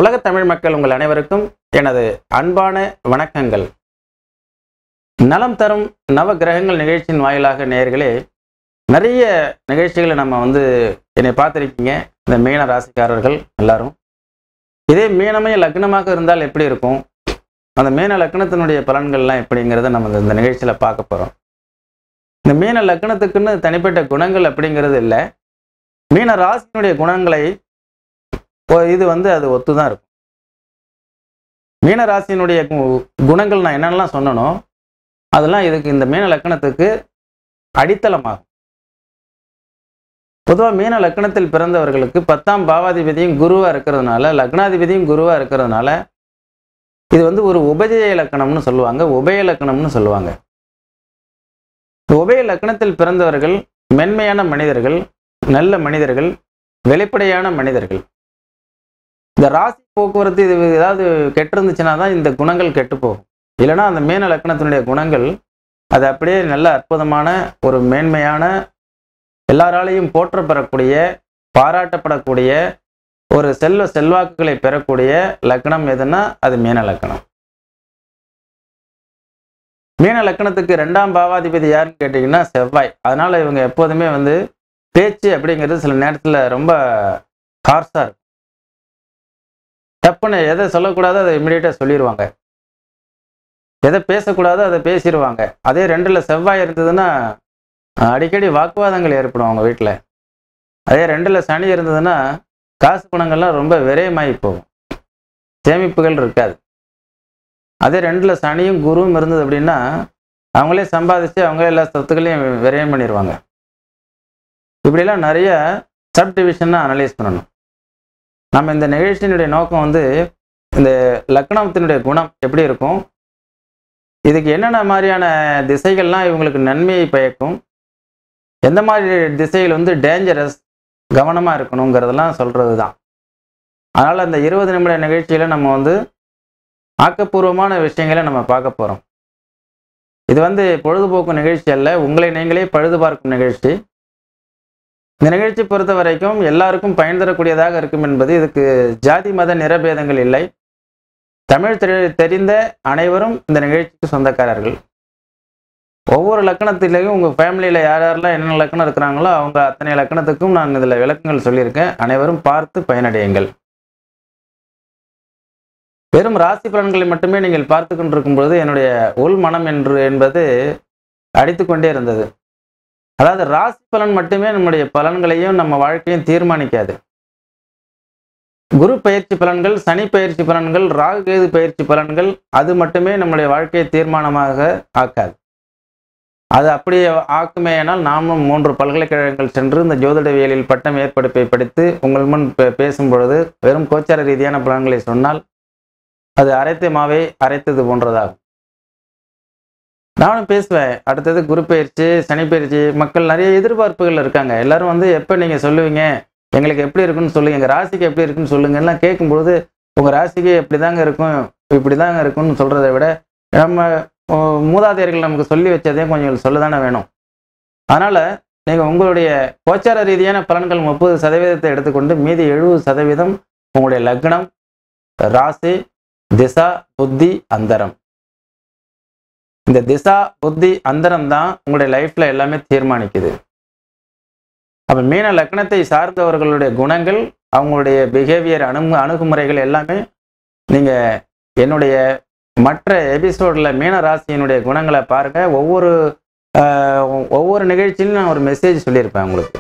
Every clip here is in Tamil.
உலகத் தமிழ் மக்கள் உங்கள் அனைவருக்கும் எனது அன்பான வணக்கங்கள் நலம் தரும் நவ கிரகங்கள் நிகழ்ச்சியின் வாயிலாக நேயர்களே நிறைய நிகழ்ச்சிகளை நம்ம வந்து என்னை பார்த்துருக்கீங்க இந்த மீன ராசிக்காரர்கள் எல்லாரும் இதே மீனமே லக்னமாக இருந்தால் எப்படி இருக்கும் அந்த மீன லக்னத்தினுடைய பலன்கள்லாம் எப்படிங்கிறத நம்ம இந்த- இந்த நிகழ்ச்சியில் பார்க்க போகிறோம் இந்த மீன லக்னத்துக்குன்னு தனிப்பட்ட குணங்கள் அப்படிங்கிறது இல்லை மீன ராசியினுடைய குணங்களை ஒ- இது வந்து அது ஒத்து தான் இருக்கும் மீன ராசியினுடைய கு- குணங்கள் நான் என்னென்னலாம் சொன்னனோ அதெல்லாம் இதுக்கு இந்த மீன லக்கணத்துக்கு அடித்தளமாகும் பொதுவாக மீன லக்கணத்தில் பிறந்தவர்களுக்கு பத்தாம் பாவாதிபதியும் குருவாக இருக்கிறதுனால லக்னாதிபதியும் குருவாக இருக்கிறதுனால இது வந்து ஒரு உபஜய இலக்கணம்னு சொல்லுவாங்க உபய இலக்கணம்னு சொல்லுவாங்க இந்த உபய லக்கணத்தில் பிறந்தவர்கள் மென்மையான மனிதர்கள் நல்ல மனிதர்கள் வெளிப்படையான மனிதர்கள் இந்த ராசி போக்குவரத்து இது ஏதாவது கெட்டிருந்துச்சுன்னா தான் இந்த குணங்கள் கெட்டு போகும் இல்லைன்னா அந்த மீன லக்கணத்தினுடைய குணங்கள் அது அப்படியே நல்ல அற்புதமான ஒரு மேன்மையான எல்லாராலையும் போற்றப்பெறக்கூடிய பாராட்டப்படக்கூடிய ஒரு செல்வ செல்வாக்குகளை பெறக்கூடிய லக்னம் எதுன்னா அது மீன லக்கணம் மீன லக்கணத்துக்கு ரெண்டாம் பாவாதிபதி யாருன்னு கேட்டிங்கன்னா செவ்வாய் அதனால இவங்க எப்போதுமே வந்து பேச்சு அப்படிங்கிறது சில நேரத்தில் ரொம்ப ஹார்ஸாக இருக்கும் டப்புன்னு எதை சொல்லக்கூடாதோ அதை இமிடியேட்டாக சொல்லிடுவாங்க எதை பேசக்கூடாதோ அதை பேசிடுவாங்க அதே ரெண்டில் செவ்வாய் இருந்ததுன்னா அஹ், அடிக்கடி வாக்குவாதங்கள் ஏற்படும் அவங்க வீட்டில் அதே ரெண்டில் சனி இருந்ததுன்னா காசு பணங்கள்லாம் ரொம்ப விரயமாகி போகும் சேமிப்புகள் இருக்காது அதே ரெண்டில் சனியும் குருவும் இருந்தது அப்படின்னா அவங்களே சம்பாதிச்சு அவங்களே எல்லா சொத்துக்களையும் விரயம் பண்ணிடுவாங்க இப்படிலாம் நிறைய சப் டிவிஷனாக அனலைஸ் பண்ணணும் நம்ம இந்த நிகழ்ச்சியினுடைய நோக்கம் வந்து இந்த லக்னத்தினுடைய குணம் எப்படி இருக்கும் இதுக்கு என்னென்ன மாதிரியான திசைகள்லாம் இவங்களுக்கு நன்மையை பயக்கும் எந்த மாதிரி திசைகள் வந்து டேஞ்சரஸ் கவனமாக இருக்கணுங்கிறதெல்லாம் சொல்கிறது தான் அதனால் அந்த இருபது நிமிட நிகழ்ச்சியில் நம்ம வந்து ஆக்கப்பூர்வமான விஷயங்களை நம்ம பார்க்க போகிறோம் இது வந்து பொழுதுபோக்கு நிகழ்ச்சி அல்ல உங்களை நீங்களே பழுது பார்க்கும் நிகழ்ச்சி இந்த நிகழ்ச்சி பொறுத்த வரைக்கும் எல்லாருக்கும் பயன் தரக்கூடியதாக இருக்கும் என்பது இதுக்கு ஜாதி மத நிறபேதங்கள் இல்லை தமிழ் தெரி- தெரிந்த அனைவரும் இந்த நிகழ்ச்சிக்கு சொந்தக்காரர்கள் ஒவ்வொரு லக்கணத்திலையும் உங்கள் ஃபேமிலியில் யார் யாரெல்லாம் என்னென்ன லக்கணம் இருக்கிறாங்களோ அவங்க அத்தனை லக்கணத்துக்கும் நான் இதில் விளக்கங்கள் சொல்லியிருக்கேன் அனைவரும் பார்த்து பயனடையுங்கள் வெறும் ராசி பலன்களை மட்டுமே நீங்கள் பார்த்து கொண்டிருக்கும் பொழுது என்னுடைய உள் மனம் என்று என்பது அடித்து கொண்டே இருந்தது அதாவது ராசி பலன் மட்டுமே நம்முடைய பலன்களையும் நம்ம வாழ்க்கையும் தீர்மானிக்காது குரு பயிற்சி பலன்கள் சனி பயிற்சி பலன்கள் ராகு கேது பயிற்சி பலன்கள் அது மட்டுமே நம்முடைய வாழ்க்கையை தீர்மானமாக ஆக்காது அது அப்படியே ஆக்குமேயானால் நாமும் மூன்று பல்கலைக்கழகங்கள் சென்று இந்த ஜோதிடவியலில் பட்டம் ஏற்படுப்பை படித்து உங்கள் முன் பே- பேசும் பொழுது வெறும் கோச்சார ரீதியான பலன்களை சொன்னால் அது அரைத்த மாவை அரைத்தது போன்றதாகும் நானும் பேசுவேன் அடுத்தது குரு பயிற்சி சனி பயிற்சி மக்கள் நிறைய எதிர்பார்ப்புகள் இருக்காங்க எல்லாரும் வந்து எப்போ நீங்கள் சொல்லுவீங்க எங்களுக்கு எப்படி இருக்குன்னு சொல்லுங்க எங்கள் ராசிக்கு எப்படி இருக்குன்னு சொல்லுங்க எல்லாம் கேட்கும்பொழுது உங்கள் ராசிக்கு எப்படி தாங்க இருக்கும் இப்படி தாங்க இருக்கும்னு சொல்கிறத விட நம்ம ஓ, மூதாதையர்கள் நமக்கு சொல்லி வச்சதையும் கொஞ்சம் சொல்ல தானே வேணும் அதனால் நீங்கள் உங்களுடைய கோச்சார ரீதியான பலன்கள் முப்பது சதவீதத்தை எடுத்துக்கொண்டு மீதி எழுபது சதவீதம் உங்களுடைய லக்னம் ராசி திசா புத்தி அந்தரம் இந்த திசா புத்தி அந்தரம் தான் உங்களுடைய லைஃப்ல எல்லாமே தீர்மானிக்குது அப்ப மீன லக்னத்தை சார்ந்தவர்களுடைய குணங்கள் அவங்களுடைய பிஹேவியர் அணு அணுகுமுறைகள் எல்லாமே நீங்க என்னுடைய மற்ற எபிசோட்ல மீன ராசியினுடைய குணங்களை பாருங்க ஒவ்வொரு ஆஹ், ஒவ்வொரு நிகழ்ச்சியிலும் நான் ஒரு மெசேஜ் சொல்லியிருப்பேன் உங்களுக்கு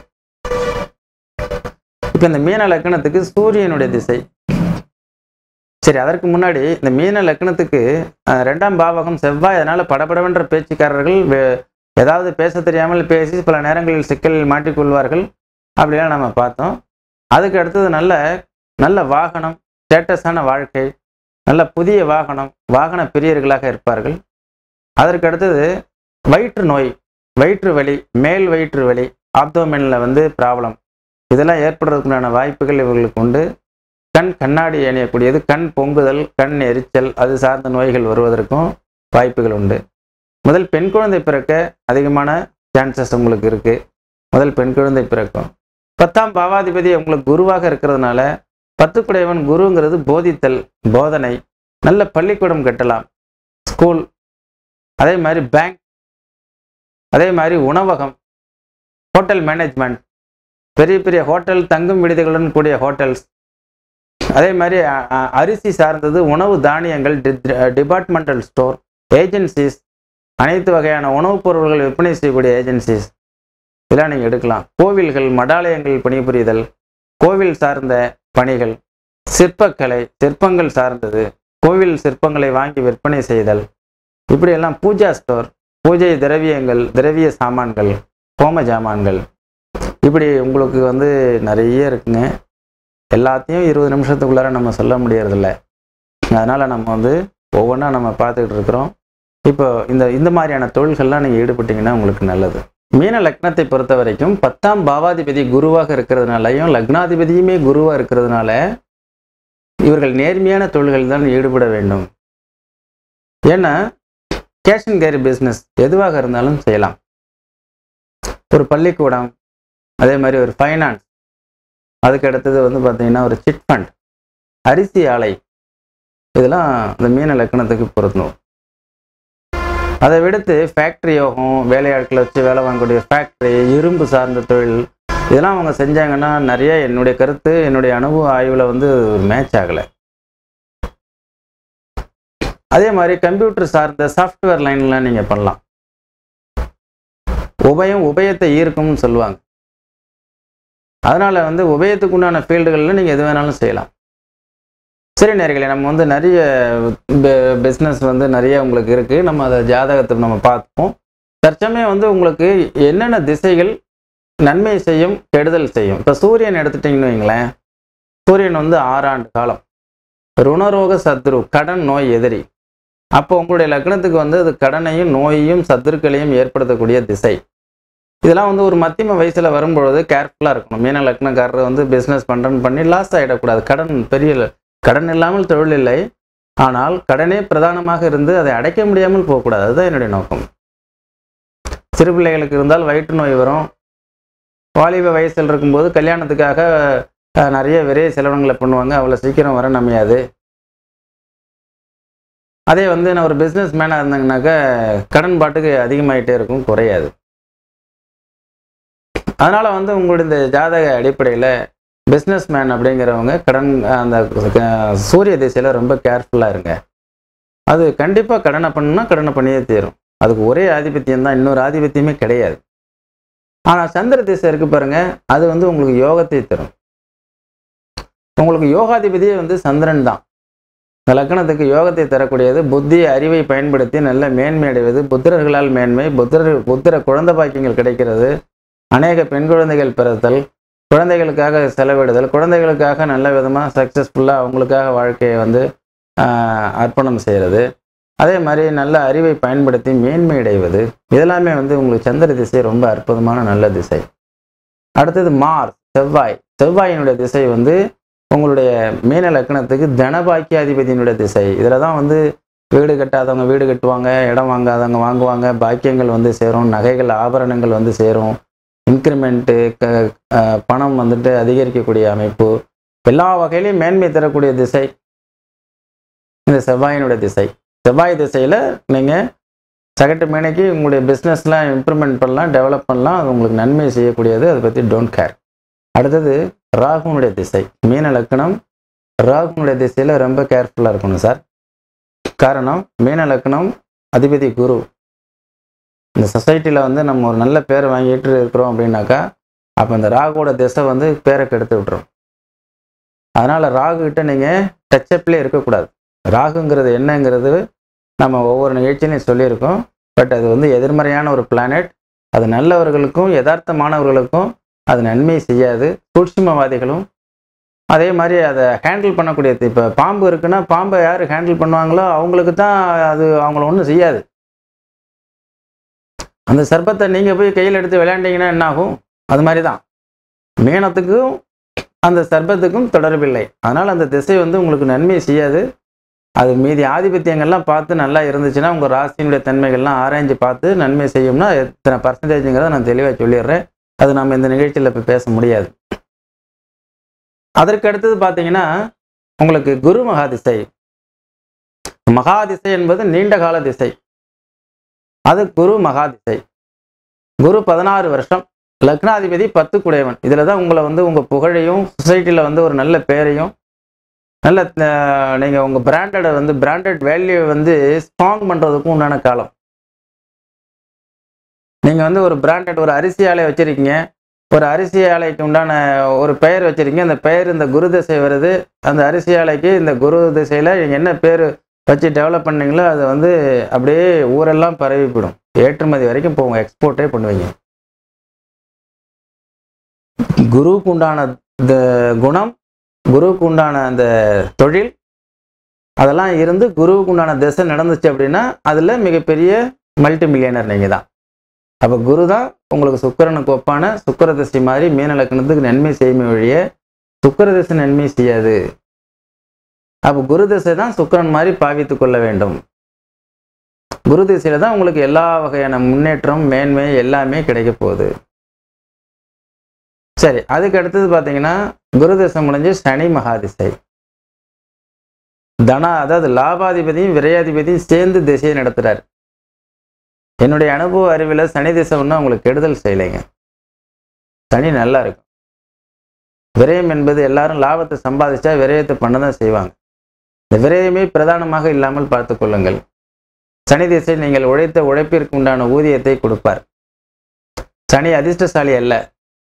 இப்போ இந்த மீன லக்னத்துக்கு சூரியனுடைய திசை சரி அதற்கு முன்னாடி இந்த மீன லக்னத்துக்கு அஹ், ரெண்டாம் பாவகம் செவ்வாய் அதனால படபடவென்ற பேச்சுக்காரர்கள் வே- ஏதாவது பேச தெரியாமல் பேசி பல நேரங்களில் சிக்கலில் மாட்டிக்கொள்வார்கள் அப்படிலாம் நம்ம பார்த்தோம் அதுக்கு அடுத்தது நல்ல நல்ல வாகனம் ஸ்டேட்டஸான வாழ்க்கை நல்ல புதிய வாகனம் வாகன பிரியர்களாக இருப்பார்கள் அதற்கு அடுத்தது வயிற்று நோய் வயிற்று வலி மேல் வயிற்று வலி ஆப்தோமெனில் வந்து ப்ராப்ளம் இதெல்லாம் ஏற்படுறதுக்குண்டான வாய்ப்புகள் இவர்களுக்கு உண்டு கண் கண்ணாடி அணியக்கூடியது கண் பொங்குதல் கண் எரிச்சல் அது சார்ந்த நோய்கள் வருவதற்கும் வாய்ப்புகள் உண்டு முதல் பெண் குழந்தை பிறக்க அதிகமான சான்சஸ் உங்களுக்கு இருக்குது முதல் பெண் குழந்தை பிறக்கும் பத்தாம் பாவாதிபதி உங்களுக்கு குருவாக இருக்கிறதுனால பத்துக்குடையவன் குருங்கிறது போதித்தல் போதனை நல்ல பள்ளிக்கூடம் கட்டலாம் ஸ்கூல் அதே மாதிரி பேங்க் அதே மாதிரி உணவகம் ஹோட்டல் மேனேஜ்மெண்ட் பெரிய பெரிய ஹோட்டல் தங்கும் விடுதிகளுடன் கூடிய ஹோட்டல்ஸ் அதே மாதிரி அ- அ- அரிசி சார்ந்தது உணவு தானியங்கள் டிபார்ட்மெண்டல் ஸ்டோர் ஏஜென்சிஸ் அனைத்து வகையான உணவுப் பொருட்கள் விற்பனை செய்யக்கூடிய ஏஜென்சிஸ் இதெல்லாம் நீங்கள் எடுக்கலாம் கோவில்கள் மடாலயங்கள் பணிபுரிதல் கோவில் சார்ந்த பணிகள் சிற்பக்கலை சிற்பங்கள் சார்ந்தது கோவில் சிற்பங்களை வாங்கி விற்பனை செய்தல் இப்படியெல்லாம் பூஜா ஸ்டோர் பூஜை திரவியங்கள் திரவிய சாமான்கள் ஹோம ஜாமான்கள் இப்படி உங்களுக்கு வந்து நிறைய இருக்குங்க எல்லாத்தையும் இருபது நிமிஷத்துக்குள்ளார நம்ம சொல்ல முடியறதில்ல அதனால் நம்ம வந்து ஒவ்வொன்றா நம்ம பார்த்துக்கிட்டு இருக்கிறோம் இப்போ இந்த இந்த மாதிரியான தொழில்கள்லாம் நீங்கள் ஈடுபட்டீங்கன்னா உங்களுக்கு நல்லது மீன லக்னத்தை பொறுத்த வரைக்கும் பத்தாம் பாவாதிபதி குருவாக இருக்கிறதுனாலையும் லக்னாதிபதியுமே குருவாக இருக்கிறதுனால இவர்கள் நேர்மையான தொழில்கள் தான் ஈடுபட வேண்டும் ஏன்னா கேஷ் அண்ட் கேரி பிஸ்னஸ் எதுவாக இருந்தாலும் செய்யலாம் ஒரு பள்ளிக்கூடம் அதே மாதிரி ஒரு ஃபைனான்ஸ் அதுக்கு அடுத்தது வந்து பார்த்தீங்கன்னா ஒரு சிட் ஃபண்ட் அரிசி ஆலை இதெல்லாம் இந்த மீன லக்கணத்துக்கு பொருந்தும் அதை விடுத்து ஃபேக்ட்ரி யோகம் வேலையாட்களை வச்சு வேலை வாங்கக்கூடிய ஃபேக்ட்ரி இரும்பு சார்ந்த தொழில் இதெல்லாம் அவங்க செஞ்சாங்கன்னா நிறைய என்னுடைய கருத்து என்னுடைய அனுபவ ஆய்வில் வந்து ஒரு மேட்ச் ஆகலை அதே மாதிரி கம்ப்யூட்டர் சார்ந்த சாஃப்ட்வேர் லைன்லாம் நீங்கள் பண்ணலாம் உபயம் உபயத்தை ஈர்க்கும்னு சொல்லுவாங்க அதனால வந்து உபயத்துக்கு உண்டான ஃபீல்டுகளில் நீங்கள் எது வேணாலும் செய்யலாம் சரி நேர்களே நம்ம வந்து நிறைய பிஸ்னஸ் வந்து நிறைய உங்களுக்கு இருக்குது நம்ம அதை ஜாதகத்தை நம்ம பார்ப்போம் தற்சமயம் வந்து உங்களுக்கு என்னென்ன திசைகள் நன்மை செய்யும் கெடுதல் செய்யும் இப்போ சூரியன் எடுத்துட்டிங்கன்னு வைங்களேன் சூரியன் வந்து ஆறாண்டு காலம் ருணரோக சத்ரு கடன் நோய் எதிரி அப்போ உங்களுடைய லக்னத்துக்கு வந்து அது கடனையும் நோயையும் சத்துருக்களையும் ஏற்படுத்தக்கூடிய திசை இதெல்லாம் வந்து ஒரு மத்தியம வயசில் வரும்பொழுது கேர்ஃபுல்லாக இருக்கணும் மீன லக்னக்காரர் வந்து பிஸ்னஸ் பண்ணுறேன்னு பண்ணி லாஸ் ஆகிடக்கூடாது கடன் பெரிய கடன் இல்லாமல் தொழில் இல்லை ஆனால் கடனே பிரதானமாக இருந்து அதை அடைக்க முடியாமல் போகக்கூடாது அதுதான் என்னுடைய நோக்கம் சிறு பிள்ளைகளுக்கு இருந்தால் வயிற்று நோய் வரும் வாலிப வயசில் இருக்கும்போது கல்யாணத்துக்காக அஹ், நிறைய விரைய செலவினங்களை பண்ணுவாங்க அவ்வளோ சீக்கிரம் வர நமையாது அதே வந்து நான் ஒரு பிஸ்னஸ் மேனாக இருந்தாங்கனாக்கா கடன் பாட்டுக்கு அதிகமாயிட்டே இருக்கும் குறையாது அதனால் வந்து உங்களுடைய இந்த ஜாதக அடிப்படையில் பிஸ்னஸ் மேன் அப்படிங்கிறவங்க கடன் அந்த அஹ், சூரிய திசையில் ரொம்ப கேர்ஃபுல்லாக இருங்க அது கண்டிப்பாக கடனை பண்ணணும்னா கடனை பண்ணியே தீரும் அதுக்கு ஒரே ஆதிபத்தியம் தான் இன்னொரு ஆதிபத்தியமே கிடையாது ஆனால் சந்திர திசை இருக்கு பாருங்க அது வந்து உங்களுக்கு யோகத்தை தரும் உங்களுக்கு யோகாதிபதியே வந்து சந்திரன் தான் இந்த லக்கணத்துக்கு யோகத்தை தரக்கூடியது புத்தி அறிவை பயன்படுத்தி நல்ல மேன்மை அடைவது புத்திரர்களால் மேன்மை புத்திர புத்திர குழந்தை பாக்கியங்கள் கிடைக்கிறது அநேக பெண் குழந்தைகள் பிறத்தல் குழந்தைகளுக்காக செலவிடுதல் குழந்தைகளுக்காக நல்ல விதமாக சக்ஸஸ்ஃபுல்லாக அவங்களுக்காக வாழ்க்கையை வந்து ஆஹ், அர்ப்பணம் செய்கிறது அதே மாதிரி நல்ல அறிவை பயன்படுத்தி மேன்மை அடைவது இதெல்லாமே வந்து உங்களுக்கு சந்திர திசை ரொம்ப அற்புதமான நல்ல திசை அடுத்தது மார்ஸ் செவ்வாய் செவ்வாயினுடைய திசை வந்து உங்களுடைய மீன லக்கணத்துக்கு தனபாக்கியாதிபதியினுடைய திசை இதில் தான் வந்து வீடு கட்டாதவங்க வீடு கட்டுவாங்க இடம் வாங்காதவங்க வாங்குவாங்க பாக்கியங்கள் வந்து சேரும் நகைகள் ஆபரணங்கள் வந்து சேரும் இன்க்ரிமெண்ட்டு க அஹ் பணம் வந்துட்டு அதிகரிக்கக்கூடிய அமைப்பு எல்லா வகையிலையும் மேன்மை தரக்கூடிய திசை இந்த செவ்வாயினுடைய திசை செவ்வாய் திசையில் நீங்கள் சகட்டு மேனைக்கு உங்களுடைய பிஸ்னஸ்லாம் இம்ப்ரூவ்மெண்ட் பண்ணலாம் டெவலப் பண்ணலாம் அது உங்களுக்கு நன்மை செய்யக்கூடியது அதை பற்றி டோன்ட் கேர் அடுத்தது ராகுனுடைய திசை மீன லக்கணம் ராகுனுடைய திசையில் ரொம்ப கேர்ஃபுல்லாக இருக்கணும் சார் காரணம் மீன லக்கணம் அதிபதி குரு இந்த சொசைட்டியில் வந்து நம்ம ஒரு நல்ல பேரை வாங்கிட்டு இருக்கிறோம் அப்படின்னாக்கா அப்போ இந்த ராகுவோட திசை வந்து பேரை கெடுத்து விட்டுரும் அதனால் ராகுகிட்ட நீங்கள் டச்சப்லேயே இருக்கக்கூடாது ராகுங்கிறது என்னங்கிறது நம்ம ஒவ்வொரு நிகழ்ச்சியிலையும் சொல்லியிருக்கோம் பட் அது வந்து எதிர்மறையான ஒரு பிளானட் அது நல்லவர்களுக்கும் யதார்த்தமானவர்களுக்கும் அது நன்மை செய்யாது சூட்சுமவாதிகளும் அதே மாதிரி அதை ஹேண்டில் பண்ணக்கூடியது இப்போ பாம்பு இருக்குன்னா பாம்பை யார் ஹேண்டில் பண்ணுவாங்களோ அவங்களுக்கு தான் அது அவங்கள ஒன்றும் செய்யாது அந்த சர்ப்பத்தை நீங்கள் போய் கையில் எடுத்து விளையாண்டீங்கன்னா என்ன ஆகும் அது மாதிரி தான் மீனத்துக்கும் அந்த சர்ப்பத்துக்கும் தொடர்பில்லை அதனால் அந்த திசை வந்து உங்களுக்கு நன்மை செய்யாது அது மீதி ஆதிபத்தியங்கள்லாம் பார்த்து நல்லா இருந்துச்சுன்னா உங்கள் ராசியினுடைய தன்மைகள்லாம் ஆராய்ஞ்சு பார்த்து நன்மை செய்யும்னா எத்தனை பர்சன்டேஜுங்கிறத நான் தெளிவாக சொல்லிடுறேன் அது நம்ம இந்த நிகழ்ச்சியில் இப்போ பேச முடியாது அதற்கு அடுத்தது பார்த்தீங்கன்னா உங்களுக்கு குரு மகாதிசை மகாதிசை என்பது நீண்ட கால திசை அது குரு மகாதிசை குரு பதினாறு வருஷம் லக்னாதிபதி பத்து குடையவன் இதில் தான் உங்களை வந்து உங்கள் புகழையும் சொசைட்டியில் வந்து ஒரு நல்ல பேரையும் நல்ல நீங்கள் உங்கள் பிராண்டடை வந்து பிராண்டட் வேல்யூ வந்து ஸ்ட்ராங் பண்ணுறதுக்கும் உண்டான காலம் நீங்கள் வந்து ஒரு பிராண்டட் ஒரு அரிசி ஆலை வச்சுருக்கீங்க ஒரு அரிசி ஆலைக்கு உண்டான ஒரு பெயர் வச்சுருக்கீங்க அந்த பெயர் இந்த குரு திசை வருது அந்த அரிசி ஆலைக்கு இந்த குரு திசையில் நீங்கள் என்ன பேர் வச்சு டெவலப் பண்ணீங்களோ அது வந்து அப்படியே ஊரெல்லாம் பரவி போயிடும் ஏற்றுமதி வரைக்கும் போகும் எக்ஸ்போர்ட்டே பண்ணுவீங்க குருவுக்கு உண்டான இந்த குணம் குருவுக்கு உண்டான அந்த தொழில் அதெல்லாம் இருந்து குருவுக்கு உண்டான திசை நடந்துச்சு அப்படின்னா அதில் மிகப்பெரிய மல்டி மில்லியனர் நீங்கள் தான் அப்போ குரு தான் உங்களுக்கு சுக்கரனுக்கு ஒப்பான சுக்கர திசை மாதிரி மீன லக்னத்துக்கு நன்மை செய்யுமே வழிய சுக்கர திசை நன்மை செய்யாது அப்போ குரு திசை தான் சுக்கரன் மாதிரி பாவித்து கொள்ள வேண்டும் குரு திசையில தான் உங்களுக்கு எல்லா வகையான முன்னேற்றம் மேன்மை எல்லாமே கிடைக்க போகுது சரி அதுக்கு அடுத்தது பார்த்தீங்கன்னா குரு திசை முடிஞ்சு சனி மகாதிசை தனா அதாவது லாபாதிபதியும் விரையாதிபதியும் சேர்ந்து திசையை நடத்துறாரு என்னுடைய அனுபவ அறிவில் சனி திசை ஒன்றும் உங்களுக்கு கெடுதல் செய்யலைங்க சனி நல்லா இருக்கும் விரயம் என்பது எல்லாரும் லாபத்தை சம்பாதிச்சா விரயத்தை பண்ண தான் செய்வாங்க இந்த விரயமே பிரதானமாக இல்லாமல் பார்த்து கொள்ளுங்கள் சனி திசை நீங்கள் உழைத்த உழைப்பிற்கு உண்டான ஊதியத்தை கொடுப்பார் சனி அதிர்ஷ்டசாலி அல்ல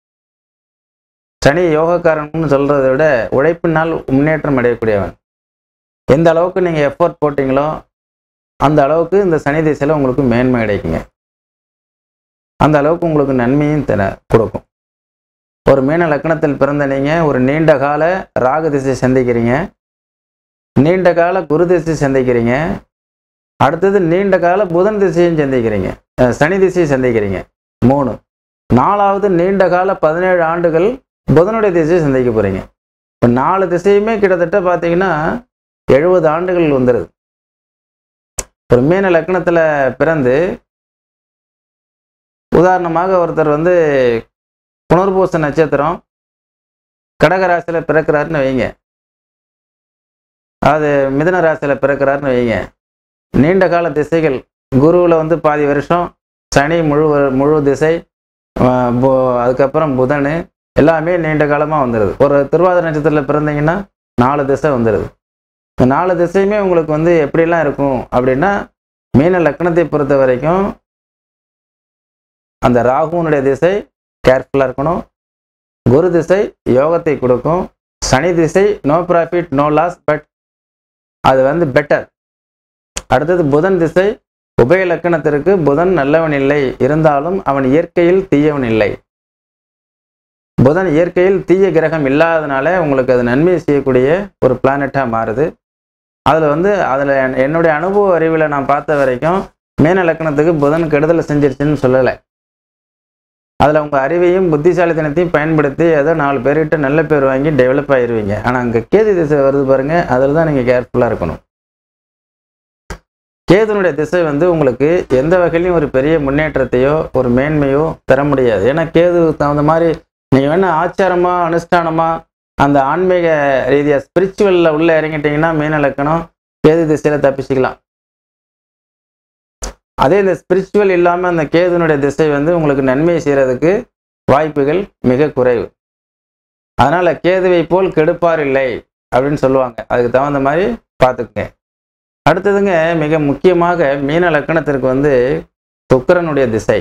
சனி யோகக்காரன்னு சொல்றதை விட உழைப்பினால் முன்னேற்றம் அடையக்கூடியவன் எந்த அளவுக்கு நீங்கள் எஃபோர்ட் போட்டீங்களோ அந்த அளவுக்கு இந்த சனி திசையில் உங்களுக்கு மேன்மை கிடைக்குங்க அந்த அளவுக்கு உங்களுக்கு நன்மையும் தர கொடுக்கும் ஒரு மீன லக்னத்தில் பிறந்த நீங்கள் ஒரு நீண்ட கால ராகு திசை சந்திக்கிறீங்க நீண்ட கால குரு திசை சந்திக்கிறீங்க அடுத்தது நீண்ட கால புதன் திசையும் சந்திக்கிறீங்க அஹ் சனி திசையை சந்திக்கிறீங்க மூணு நாலாவது நீண்ட கால பதினேழு ஆண்டுகள் புதனுடைய திசையை சந்திக்க போகிறீங்க இப்போ நாலு திசையுமே கிட்டத்தட்ட பார்த்தீங்கன்னா எழுபது ஆண்டுகள் வந்துடுது ஒரு மீன லக்னத்தில் பிறந்து உதாரணமாக ஒருத்தர் வந்து புனர்பூச நட்சத்திரம் கடகராசியில் பிறக்கிறாருன்னு வைங்க அது மிதன ராசியில் பிறக்கிறாருன்னு வைங்க நீண்ட கால திசைகள் குருவில் வந்து பாதி வருஷம் சனி முழு வரு- முழு திசை ஆஹ் பு- அதுக்கப்புறம் புதன் எல்லாமே நீண்ட காலமாக வந்துடுது ஒரு திருவாதிரை நட்சத்திரத்தில் பிறந்தீங்கன்னா நாலு திசை வந்துடுது இந்த நாலு திசையுமே உங்களுக்கு வந்து எப்படிலாம் இருக்கும் அப்படின்னா மீன லக்னத்தை பொறுத்த வரைக்கும் அந்த ராகுனுடைய திசை கேர்ஃபுல்லாக இருக்கணும் குரு திசை யோகத்தை கொடுக்கும் சனி திசை no profit no loss but அது வந்து பெட்டர் அடுத்தது புதன் திசை உபய லக்கணத்திற்கு புதன் நல்லவன் இல்லை இருந்தாலும் அவன் இயற்கையில் தீயவன் இல்லை புதன் இயற்கையில் தீய கிரகம் இல்லாதனால உங்களுக்கு அது நன்மை செய்யக்கூடிய ஒரு பிளானட்டாக மாறுது அதில் வந்து அதில் என்னுடைய அனுபவ அறிவில் நான் பார்த்த வரைக்கும் மீன லக்கணத்துக்கு புதன் கெடுதல் செஞ்சிருச்சுன்னு சொல்லலை அதில் உங்கள் அறிவையும் புத்திசாலித்தனத்தையும் பயன்படுத்தி ஏதோ நாலு பேர்கிட்ட நல்ல பேர் வாங்கி டெவலப் ஆயிருவீங்க ஆனால் அங்கே கேது திசை வருது பாருங்க அதில் தான் நீங்கள் கேர்ஃபுல்லாக இருக்கணும் கேதுனுடைய திசை வந்து உங்களுக்கு எந்த வகையிலையும் ஒரு பெரிய முன்னேற்றத்தையோ ஒரு மேன்மையோ தர முடியாது ஏன்னா கேதுவுக்கு தகுந்த மாதிரி நீங்கள் வேணால் ஆச்சாரமாக அனுஷ்டானமாக அந்த ஆன்மீக ரீதியாக ஸ்பிரிச்சுவலில் உள்ளே இறங்கிட்டீங்கன்னா மீன லக்கணம் கேது திசையில் தப்பிச்சுக்கலாம் அதே இந்த ஸ்பிரிச்சுவல் இல்லாமல் அந்த கேதுனுடைய திசை வந்து உங்களுக்கு நன்மை செய்கிறதுக்கு வாய்ப்புகள் மிக குறைவு அதனால் கேதுவை போல் கெடுப்பார் இல்லை அப்படின்னு சொல்லுவாங்க அதுக்கு தகுந்த மாதிரி பார்த்துக்குங்க அடுத்ததுங்க மிக முக்கியமாக மீன லக்கணத்திற்கு வந்து சுக்கிரனுடைய திசை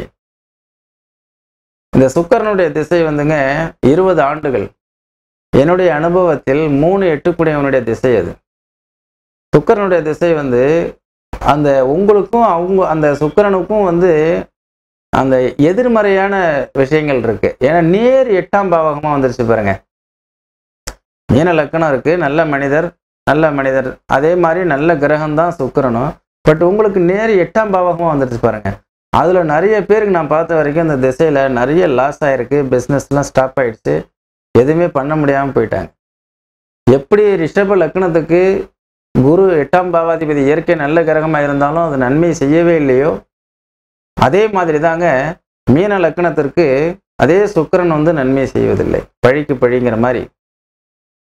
இந்த சுக்கிரனுடைய திசை வந்துங்க இருபது ஆண்டுகள் என்னுடைய அனுபவத்தில் மூணு எட்டுக்குடையவனுடைய திசை அது சுக்கிரனுடைய திசை வந்து அந்த உங்களுக்கும் அவங்க அந்த சுக்கிரனுக்கும் வந்து அந்த எதிர்மறையான விஷயங்கள் இருக்கு ஏன்னா நேர் எட்டாம் பாவகமாக வந்துருச்சு பாருங்க மீன லக்கணம் இருக்கு நல்ல மனிதர் நல்ல மனிதர் அதே மாதிரி நல்ல கிரகம்தான் சுக்கிரனும் பட் உங்களுக்கு நேர் எட்டாம் பாவகமாக வந்துருச்சு பாருங்க அதில் நிறைய பேருக்கு நான் பார்த்த வரைக்கும் இந்த திசையில் நிறைய லாஸ் ஆயிருக்கு பிஸ்னஸ்லாம் ஸ்டாப் ஆயிடுச்சு எதுவுமே பண்ண முடியாமல் போயிட்டாங்க எப்படி ரிஷப லக்னத்துக்கு குரு எட்டாம் பாவாதிபதி இயற்கை நல்ல கிரகமாக இருந்தாலும் அது நன்மை செய்யவே இல்லையோ அதே மாதிரி தாங்க மீன லக்னத்திற்கு அதே சுக்கிரன் வந்து நன்மை செய்வதில்லை பழிக்கு பழிங்கிற மாதிரி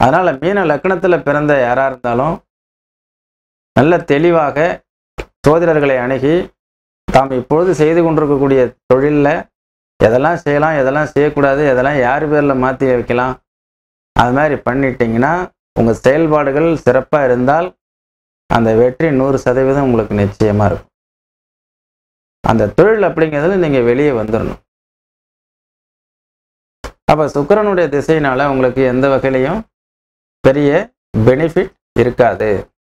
அதனால் மீன லக்னத்தில் பிறந்த யாராக இருந்தாலும் நல்ல தெளிவாக சோதிடர்களை அணுகி தாம் இப்பொழுது செய்து கொண்டிருக்கக்கூடிய தொழிலில் எதெல்லாம் செய்யலாம் எதெல்லாம் செய்யக்கூடாது எதெல்லாம் யார் பேரில் மாற்றி வைக்கலாம் அது மாதிரி பண்ணிட்டீங்கன்னா உங்கள் செயல்பாடுகள் சிறப்பாக இருந்தால் அந்த வெற்றி நூறு சதவீதம் உங்களுக்கு நிச்சயமாக இருக்கும் அந்த தொழில் அப்படிங்கிறதுல நீங்கள் வெளியே வந்துடணும் அப்போ சுக்கிரனுடைய திசையினால உங்களுக்கு எந்த வகையிலையும் பெரிய பெனிஃபிட் இருக்காது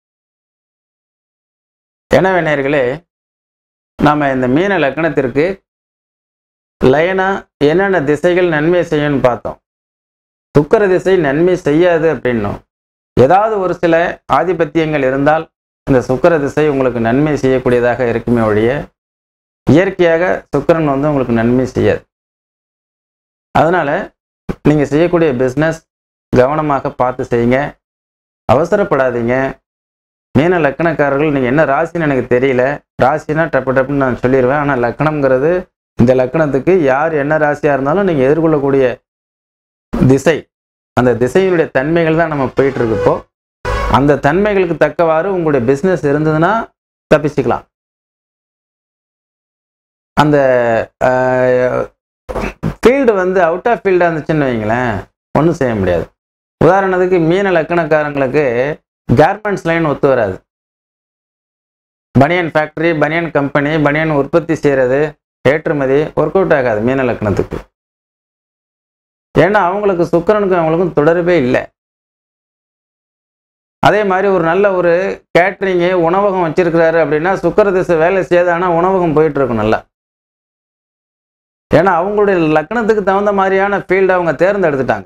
எனவே நேர்களே நாம் இந்த மீன லக்னத்திற்கு லைனா என்னென்ன திசைகள் நன்மை செய்யும்னு பார்த்தோம் சுக்கர திசை நன்மை செய்யாது அப்படின்னும் ஏதாவது ஒரு சில ஆதிபத்தியங்கள் இருந்தால் இந்த சுக்கர திசை உங்களுக்கு நன்மை செய்யக்கூடியதாக இருக்குமே ஒழிய இயற்கையாக சுக்கிரன் வந்து உங்களுக்கு நன்மை செய்யாது அதனால் நீங்கள் செய்யக்கூடிய பிஸ்னஸ் கவனமாக பார்த்து செய்யுங்க அவசரப்படாதீங்க மீன லக்கணக்காரர்கள் நீங்கள் என்ன ராசின்னு எனக்கு தெரியல ராசினா டப்பு டப்புன்னு நான் சொல்லிடுவேன் ஆனால் லக்கணம்ங்கிறது இந்த லக்கணத்துக்கு யார் என்ன ராசியாக இருந்தாலும் நீங்கள் எதிர்கொள்ளக்கூடிய திசை அந்த திசையினுடைய தன்மைகள் தான் நம்ம போயிட்டு இருக்கு இப்போ அந்த தன்மைகளுக்கு தக்கவாறு உங்களுடைய பிஸ்னஸ் இருந்ததுன்னா தப்பிச்சுக்கலாம் அந்த ஃபீல்டு வந்து அவுட் ஆஃப் ஃபீல்டாக இருந்துச்சுன்னு வைங்களேன் ஒன்றும் செய்ய முடியாது உதாரணத்துக்கு மீன லக்கணக்காரங்களுக்கு கார்மெண்ட்ஸ் லைன் ஒத்து வராது பனியன் ஃபேக்ட்ரி பனியன் கம்பெனி பனியன் உற்பத்தி செய்கிறது ஏற்றுமதி ஒர்க் அவுட் ஆகாது மீன லக்கணத்துக்கு ஏன்னா அவங்களுக்கு சுக்கரனுக்கும் அவங்களுக்கும் தொடர்பே இல்லை அதே மாதிரி ஒரு நல்ல ஒரு கேட்ரிங்கு உணவகம் வச்சிருக்கிறாரு அப்படின்னா சுக்கர திசை வேலை செய்யாது ஆனால் உணவகம் போயிட்டு இருக்கும் நல்லா ஏன்னா அவங்களுடைய லக்னத்துக்கு தகுந்த மாதிரியான ஃபீல்டு அவங்க தேர்ந்தெடுத்துட்டாங்க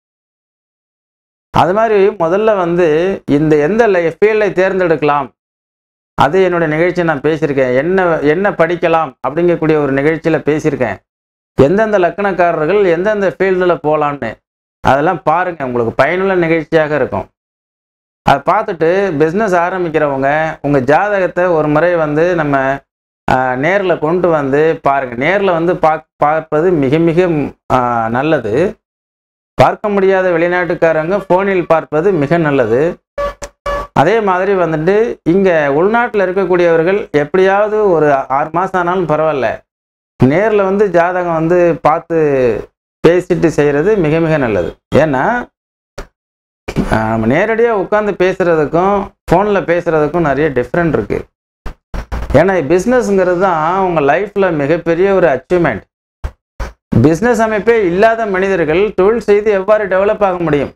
அது மாதிரி முதல்ல வந்து இந்த எந்த ஃபீல்டை தேர்ந்தெடுக்கலாம் அது என்னுடைய நிகழ்ச்சி நான் பேசியிருக்கேன் என்ன என்ன படிக்கலாம் அப்படிங்கக்கூடிய ஒரு நிகழ்ச்சியில் பேசியிருக்கேன் எந்தெந்த லக்கணக்காரர்கள் எந்தெந்த ஃபீல்டில் போகலான்னு அதெல்லாம் பாருங்கள் உங்களுக்கு பயனுள்ள நிகழ்ச்சியாக இருக்கும் அதை பார்த்துட்டு பிஸ்னஸ் ஆரம்பிக்கிறவங்க உங்கள் ஜாதகத்தை ஒரு முறை வந்து நம்ம நேரில் கொண்டு வந்து பாருங்கள் நேரில் வந்து பாக் பார்ப்பது மிக மிக நல்லது பார்க்க முடியாத வெளிநாட்டுக்காரங்க ஃபோனில் பார்ப்பது மிக நல்லது அதே மாதிரி வந்துட்டு இங்கே உள்நாட்டில் இருக்கக்கூடியவர்கள் எப்படியாவது ஒரு ஆறு மாதம் ஆனாலும் பரவாயில்ல நேரில் வந்து ஜாதகம் வந்து பார்த்து பேசிட்டு செய்கிறது மிக மிக நல்லது ஏன்னா நம்ம நேரடியாக உட்காந்து பேசுகிறதுக்கும் ஃபோனில் பேசுகிறதுக்கும் நிறைய டிஃப்ரெண்ட் இருக்குது ஏன்னா பிஸ்னஸ்ங்கிறது தான் உங்கள் லைஃப்பில் மிகப்பெரிய ஒரு அச்சீவ்மெண்ட் பிஸ்னஸ் அமைப்பே இல்லாத மனிதர்கள் தொழில் செய்து எவ்வாறு டெவலப் ஆக முடியும்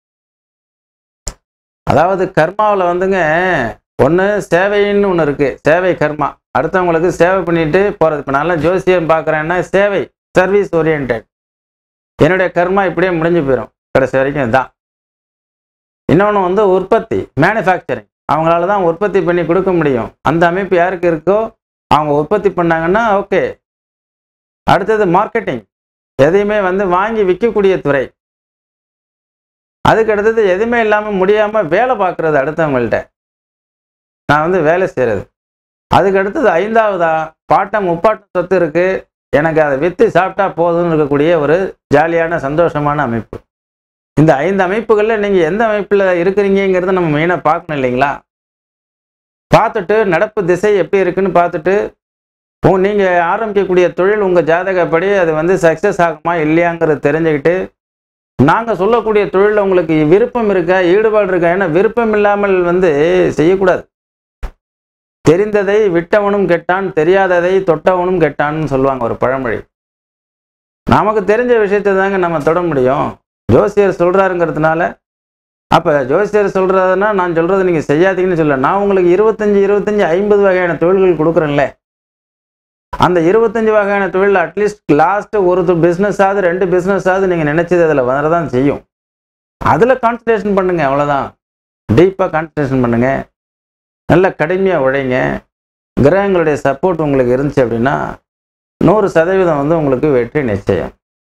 அதாவது கர்மாவில் வந்துங்க ஒன்று சேவைன்னு ஒன்று இருக்குது சேவை கர்மா அடுத்தவங்களுக்கு சேவை பண்ணிட்டு போகிறது இப்போ நல்லா ஜோசியம் பார்க்குறேன்னா சேவை சர்வீஸ் ஓரியன்ட் என்னுடைய கர்மா இப்படியே முடிஞ்சு போயிடும் கடைசி வரைக்கும் இதுதான் இன்னொன்று வந்து உற்பத்தி மேனுஃபேக்சரிங் அவங்களால தான் உற்பத்தி பண்ணி கொடுக்க முடியும் அந்த அமைப்பு யாருக்கு இருக்கோ அவங்க உற்பத்தி பண்ணாங்கன்னா ஓகே அடுத்தது மார்க்கெட்டிங் எதையுமே வந்து வாங்கி விற்கக்கூடிய துறை அதுக்கு அடுத்தது எதுவுமே இல்லாமல் முடியாமல் வேலை பார்க்குறது அடுத்தவங்கள்ட்ட நான் வந்து வேலை செய்கிறது அதுக்கு அடுத்தது ஐந்தாவதா பாட்டம் முப்பாட்டம் சொத்து இருக்குது எனக்கு அதை விற்று சாப்பிட்டா போதும்னு இருக்கக்கூடிய ஒரு ஜாலியான சந்தோஷமான அமைப்பு இந்த ஐந்து அமைப்புகளில் நீங்கள் எந்த அமைப்பில் இருக்கிறீங்கிறத நம்ம மெயினாக பார்க்கணும் இல்லைங்களா பார்த்துட்டு நடப்பு திசை எப்படி இருக்குன்னு பார்த்துட்டு ஓ நீங்கள் ஆரம்பிக்கக்கூடிய தொழில் உங்கள் ஜாதகப்படி அது வந்து சக்ஸஸ் ஆகுமா இல்லையாங்கிறத தெரிஞ்சுக்கிட்டு நாங்கள் சொல்லக்கூடிய தொழிலில் உங்களுக்கு விருப்பம் இருக்கா ஈடுபாடு இருக்கா ஏன்னா விருப்பம் இல்லாமல் வந்து செய்யக்கூடாது தெரிந்ததை விட்டவனும் கெட்டான் தெரியாததை தொட்டவனும் கெட்டான்னு சொல்லுவாங்க ஒரு பழமொழி நமக்கு தெரிஞ்ச விஷயத்தை தாங்க நம்ம தொட முடியும் ஜோசியர் சொல்கிறாருங்கிறதுனால அப்போ ஜோசியர் சொல்கிறதுனா நான் சொல்கிறத நீங்கள் செய்யாதீங்கன்னு சொல்ல நான் உங்களுக்கு இருபத்தஞ்சி இருபத்தஞ்சி ஐம்பது வகையான தொழில்கள் கொடுக்குறேன்ல அந்த இருபத்தஞ்சி வகையான தொழில் அட்லீஸ்ட் லாஸ்ட்டு ஒரு பிஸ்னஸ் ஆகுது ரெண்டு பிஸ்னஸ் ஆகுது நீங்கள் நினச்சது அதில் வரதான் செய்யும் அதில் கான்சன்ட்ரேஷன் பண்ணுங்கள் அவ்வளோதான் டீப்பாக கான்சன்ட்ரேஷன் பண்ணுங்கள் நல்ல கடுமையாக உழைங்க கிரகங்களுடைய சப்போர்ட் உங்களுக்கு இருந்துச்சு அப்படின்னா நூறு சதவீதம் வந்து உங்களுக்கு வெற்றி நிச்சயம்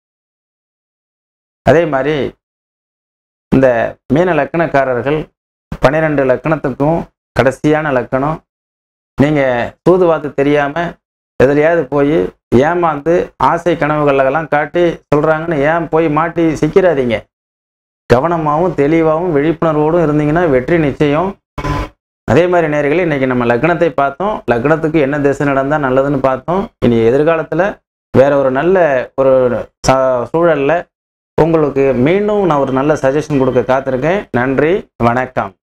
அதே மாதிரி இந்த மீன லக்கணக்காரர்கள் பன்னிரெண்டு லக்கணத்துக்கும் கடைசியான லக்கணம் நீங்கள் தூதுவாத்து தெரியாமல் எதுலையாவது போய் ஏமாந்து ஆசை கனவுகளெல்லாம் காட்டி சொல்கிறாங்கன்னு ஏன் போய் மாட்டி சிக்கிறாதீங்க கவனமாகவும் தெளிவாகவும் விழிப்புணர்வோடும் இருந்தீங்கன்னா வெற்றி நிச்சயம் அதே மாதிரி நேர்களே இன்னைக்கு நம்ம லக்னத்தை பார்த்தோம் லக்னத்துக்கு என்ன திசை நடந்தால் நல்லதுன்னு பார்த்தோம் இனி எதிர்காலத்தில் வேற ஒரு நல்ல ஒரு ச- சூழல்ல உங்களுக்கு மீண்டும் நான் ஒரு நல்ல சஜஷன் கொடுக்க காத்திருக்கேன் நன்றி வணக்கம்